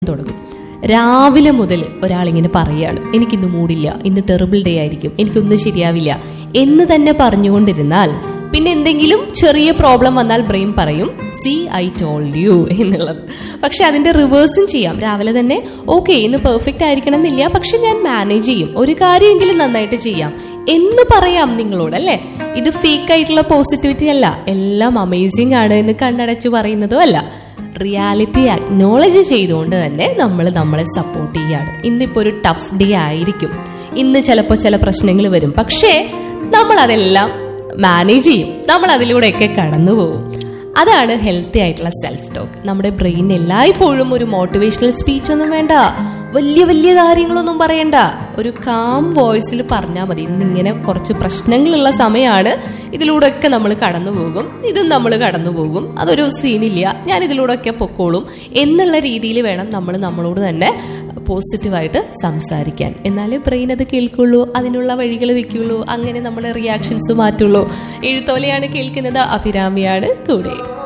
തുടങ്ങും രാവിലെ മുതൽ ഒരാളിങ്ങനെ പറയാണ് എനിക്കിന്ന് മൂടില്ല ഇന്ന് ടെറിബിൾ ഡേ ആയിരിക്കും എനിക്കൊന്നും ശരിയാവില്ല എന്ന് തന്നെ പറഞ്ഞുകൊണ്ടിരുന്നാൽ പിന്നെ എന്തെങ്കിലും ചെറിയ പ്രോബ്ലം വന്നാൽ ബ്രെയിൻ പറയും സി ഐ ടോൾഡ് യു എന്നുള്ളത് പക്ഷെ അതിന്റെ റിവേഴ്സും ചെയ്യാം രാവിലെ തന്നെ ഓക്കെ ഇന്ന് പെർഫെക്റ്റ് ആയിരിക്കണം എന്നില്ല പക്ഷെ ഞാൻ മാനേജ് ചെയ്യും ഒരു കാര്യമെങ്കിലും നന്നായിട്ട് ചെയ്യാം എന്ന് പറയാം നിങ്ങളോട് അല്ലെ ഇത് ഫേക്ക് ആയിട്ടുള്ള പോസിറ്റിവിറ്റി അല്ല എല്ലാം അമേസിംഗ് ആണ് എന്ന് കണ്ണടച്ച് പറയുന്നതും അല്ല റിയാലിറ്റി അക്നോളജ് ചെയ്തുകൊണ്ട് തന്നെ നമ്മൾ നമ്മളെ സപ്പോർട്ട് ചെയ്യാണ് ഇന്നിപ്പോ ഒരു ടഫ് ഡേ ആയിരിക്കും ഇന്ന് ചിലപ്പോൾ ചില പ്രശ്നങ്ങൾ വരും പക്ഷേ നമ്മൾ അതെല്ലാം മാനേജ് ചെയ്യും നമ്മൾ അതിലൂടെയൊക്കെ കടന്നു പോകും അതാണ് ഹെൽത്തി ആയിട്ടുള്ള സെൽഫ് ടോക്ക് നമ്മുടെ ബ്രെയിൻ എല്ലായ്പ്പോഴും ഒരു മോട്ടിവേഷണൽ സ്പീച്ച് ഒന്നും വേണ്ട വലിയ വലിയ കാര്യങ്ങളൊന്നും പറയണ്ട ഒരു കാം വോയിസിൽ പറഞ്ഞാൽ മതി ഇന്നിങ്ങനെ കുറച്ച് പ്രശ്നങ്ങളുള്ള സമയമാണ് ഇതിലൂടെയൊക്കെ നമ്മൾ കടന്നു പോകും ഇതും നമ്മൾ കടന്നു പോകും അതൊരു സീനില്ല ഞാൻ ഇതിലൂടെയൊക്കെ പൊക്കോളും എന്നുള്ള രീതിയിൽ വേണം നമ്മൾ നമ്മളോട് തന്നെ പോസിറ്റീവായിട്ട് സംസാരിക്കാൻ എന്നാലേ ബ്രെയിൻ അത് കേൾക്കുള്ളൂ അതിനുള്ള വഴികൾ വെക്കുള്ളൂ അങ്ങനെ നമ്മുടെ റിയാക്ഷൻസ് മാറ്റുള്ളൂ എഴുത്തോലെയാണ് കേൾക്കുന്നത് അഭിരാമിയാണ് കൂടെ